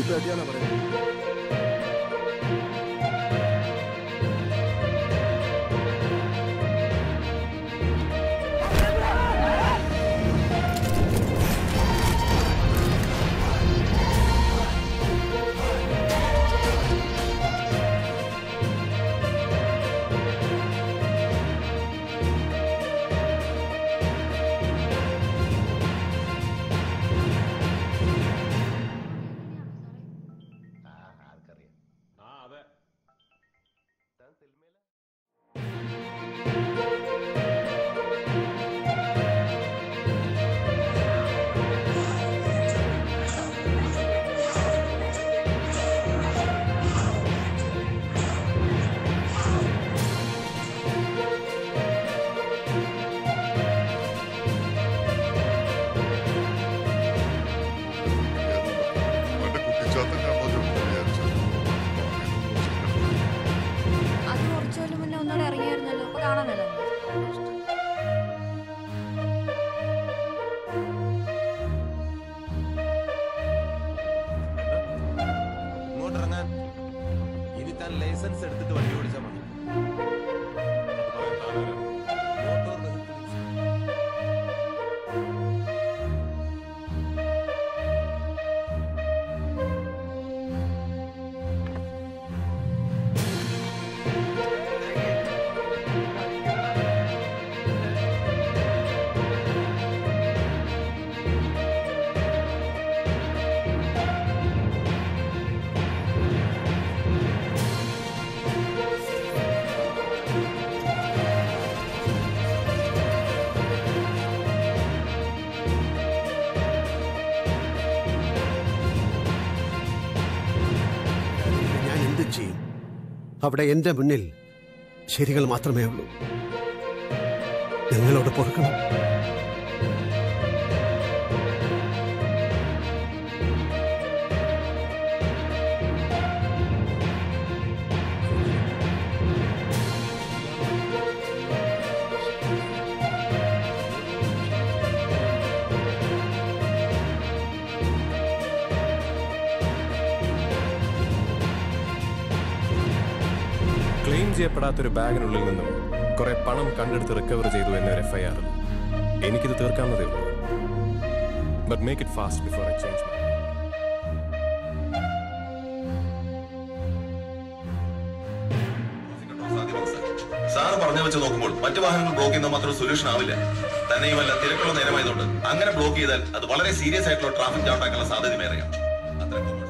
തേർട്ടിയാന്നാ പറയുന്നത് അവന്റെ കുട്ടിച്ചാത്തന്നെയാണോ ചെറുപ്പം വിചാരിച്ചത് അത് കുറച്ചുകൊല്ലം മുന്നേ ഒന്നുകൂടെ ഇറങ്ങിയായിരുന്നല്ലോ അപ്പൊ കാണാനല്ലോ ഇങ്ങോട്ടിറങ്ങാൻ ഇനി താൻ ലൈസൻസ് എടുത്തിട്ട് വണ്ടി ഓടിച്ചാൽ മതി മോട്ടോർ വെഹിക്കിൾ ഞാൻ എന്ത് ചെയ്യും അവിടെ എന്റെ മുന്നിൽ ശരികൾ മാത്രമേ ഉള്ളൂ നിങ്ങളോട് പൊറുക്കണം ക്ലെയിം ചെയ്യപ്പെടാത്തൊരു ബാഗിനുള്ളിൽ നിന്നും കുറെ പണം കണ്ടെടുത്ത് റിക്കവർ ചെയ്തു എന്നൊരു എഫ് ഐ ആർ എനിക്കിത് തീർക്കാവുന്നതേ ഉള്ളൂ but make it fast before I change sir പറഞ്ഞു വെച്ച് നോക്കുമ്പോൾ മറ്റു വാഹനങ്ങൾ ബ്ലോക്ക് ചെയ്യുന്നത് മാത്രം സൊല്യൂഷൻ ആവില്ല തന്നെയുമല്ല തിരക്കുള്ള നേരമായതുകൊണ്ട് അങ്ങനെ ബ്ലോക്ക് ചെയ്താൽ അത് വളരെ സീരിയസ് ആയിട്ടുള്ള ട്രാഫിക് ജാം ഉണ്ടാക്കാനുള്ള സാധ്യതയും ഏറെയാണ് അത്ര